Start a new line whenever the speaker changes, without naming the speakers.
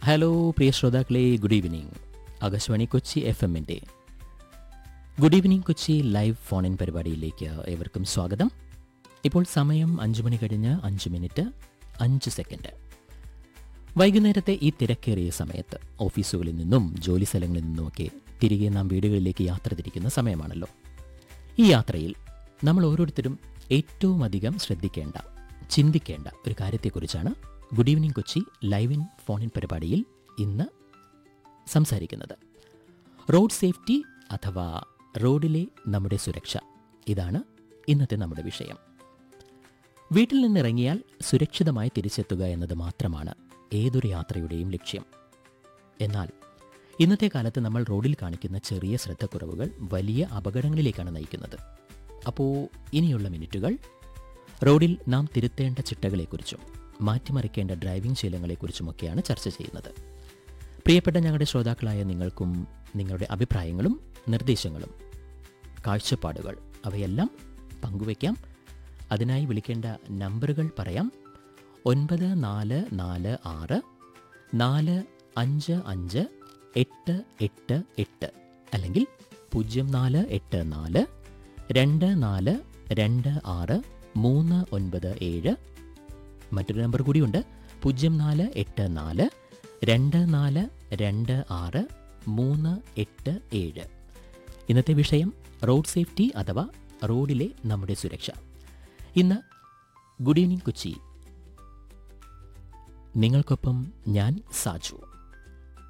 hello പ്രിയ ശ്രോതാക്കളെ good evening Akashvani Kochi F എമ്മിൻ്റെ good evening Kochi live phone in പരിപാടിയിലേക്ക് ഏവർക്കും സ്വാഗതം ഇപ്പോൾ സമയം അഞ്ച് മണി കഴിഞ്ഞ് അഞ്ച് മിനിറ്റ് അഞ്ച് സെക്കൻഡ് വൈകുന്നേരത്തെ ഈ തിരക്കേറിയ സമയത്ത് ഓഫീസുകളിൽ നിന്നും ജോലി സ്ഥലങ്ങളിൽ നിന്നുമൊക്കെ തിരികെ നാം വീടുകളിലേക്ക് യാത്ര തിരിക്കുന്ന സമയമാണല്ലോ ഈ യാത്രയിൽ നമ്മൾ ഓരോരുത്തരും ഏറ്റവും അധികം ശ്രദ്ധിക്കേണ്ട ചിന്തിക്കേണ്ട ഒരു കാര്യത്തെക്കുറിച്ചാണ് good evening Kochi live in phone in പരിപാടിയിൽ ഇന്ന് സംസാരിക്കുന്നത് റോഡ് സേഫ്റ്റി അഥവാ റോഡിലെ നമ്മുടെ സുരക്ഷ ഇതാണ് ഇന്നത്തെ നമ്മുടെ വിഷയം വീട്ടിൽ നിന്നിറങ്ങിയാൽ സുരക്ഷിതമായി തിരിച്ചെത്തുക എന്നത് മാത്രമാണ് ഏതൊരു യാത്രയുടെയും ലക്ഷ്യം എന്നാൽ ഇന്നത്തെ കാലത്ത് നമ്മൾ റോഡിൽ കാണിക്കുന്ന ചെറിയ ശ്രദ്ധക്കുറവുകൾ വലിയ അപകടങ്ങളിലേക്കാണ് നയിക്കുന്നത് അപ്പോൾ ഇനിയുള്ള മിനിറ്റുകൾ റോഡിൽ നാം തിരുത്തേണ്ട ചിട്ടകളെക്കുറിച്ചും മാറ്റിമറിക്കേണ്ട ഡ്രൈവിംഗ് ശീലങ്ങളെക്കുറിച്ചുമൊക്കെയാണ് ചർച്ച ചെയ്യുന്നത് പ്രിയപ്പെട്ട ഞങ്ങളുടെ ശ്രോതാക്കളായ നിങ്ങൾക്കും നിങ്ങളുടെ അഭിപ്രായങ്ങളും നിർദ്ദേശങ്ങളും കാഴ്ചപ്പാടുകൾ അവയെല്ലാം പങ്കുവയ്ക്കാം അതിനായി വിളിക്കേണ്ട നമ്പറുകൾ പറയാം ഒൻപത് നാല് നാല് ആറ് നാല് അഞ്ച് അഞ്ച് എട്ട് എട്ട് എട്ട് അല്ലെങ്കിൽ പൂജ്യം നാല് എട്ട് നാല് രണ്ട് നാല് രണ്ട് ആറ് മൂന്ന് ഒൻപത് ഏഴ് മറ്റൊരു നമ്പർ കൂടിയുണ്ട് പൂജ്യം നാല് എട്ട് നാല് രണ്ട് നാല് രണ്ട് ആറ് മൂന്ന് എട്ട് ഏഴ് ഇന്നത്തെ വിഷയം റോഡ് സേഫ്റ്റി അഥവാ റോഡിലെ നമ്മുടെ സുരക്ഷ ഇന്ന് ഗുഡ് ഈവനിങ് കൊച്ചി നിങ്ങൾക്കൊപ്പം ഞാൻ സാജു